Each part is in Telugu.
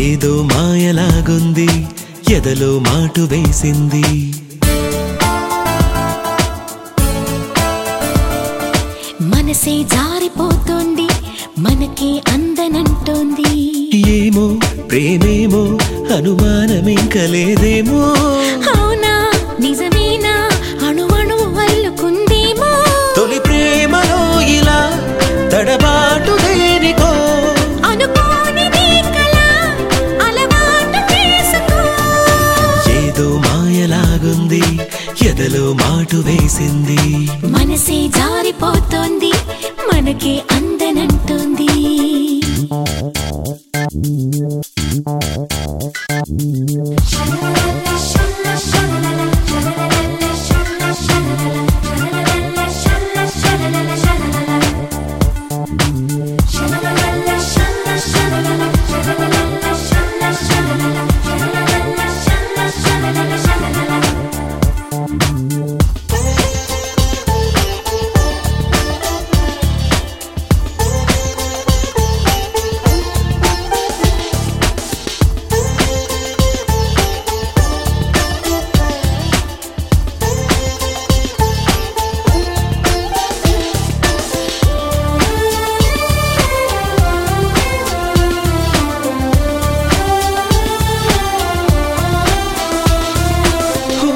ఏదో మాయలాగుంది ఎదలో మాటు వేసింది మనసే జారిపోతోంది మనకి అందనంటోంది ఏమో ప్రేమేమో అనుమానమింక లేదేమో అవునా నిజమేనా అణువణు అల్లుకుందేమో తొలి ప్రేమలో ఇలా తడబాటు దేనికో అనుకోనిది కల అలవాటు చేసుకో ఏదో మాయలాగుంది ఎదలో మాటు వేసింది మనసే జారిపోతోంది మనకి అందనంటోంది ఓ,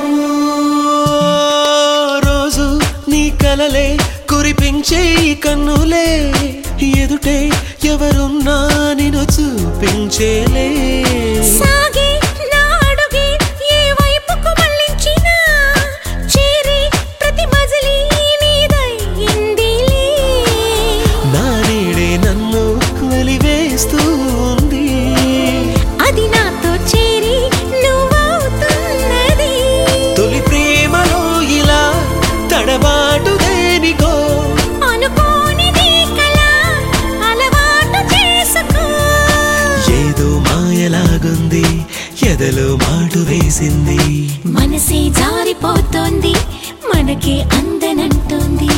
రోజు నీ కలలే కురిపించే ఈ కన్నులే ఎదుటే ఎవరున్నా నిన్ను చూపించేలే సాగే నా అడుగే ఏ వైపుకు మళ్ళించినా చేరే ప్రతి మజిలీ నీదయ్యిందిలే నా నీడే నన్ను వెలివేస్తూ ఉంది అది నాతో చేరి నువ్వవుతున్నది తొలి ప్రేమలో ఇలా తడబాటు దేనికో అనుకోనిది కల అలవాటు చేసుకో ఏదో మాయలాగుంది ఎదలో మాటు వేసింది మనసే జారిపోతోంది మనకి అందనంటోంది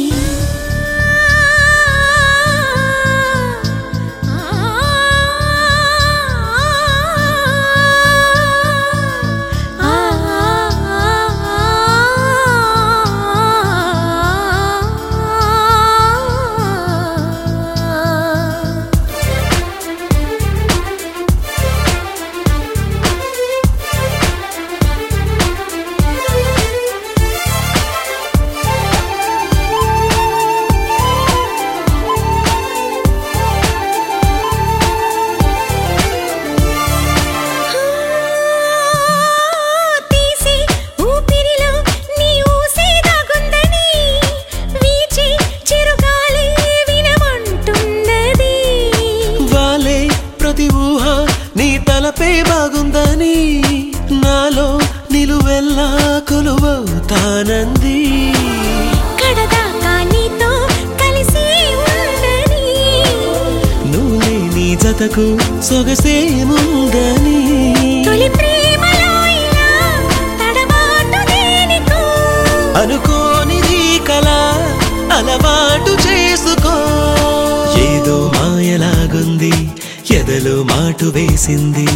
తీసి ఊపిరిలో నీ ఊసే దాగుందని వీచి చిరుగాలి వినమంటున్నది వాలే ప్రతి ఊహ నీ తలపే బాగుందని నాలో నిలువెల్లా కొలువవుతానంది కడదాకా నీతో కలిసి ఉండని నువ్వు లేని జతకు సొగసేముందని తొలి ప్రేమలో ఇలా తడబాటు దేనికో అనుకోనిది కల అలవాటు చేసుకో ఏదో మాయలాగుంది ఎదలో మాటు వేసింది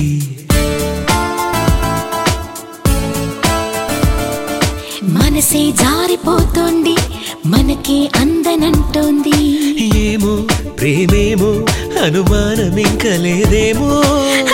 మనసే జారిపోతోంది మనకి అందనంటోంది ఏమో ప్రేమేమో అనుమానమింక లేదేమో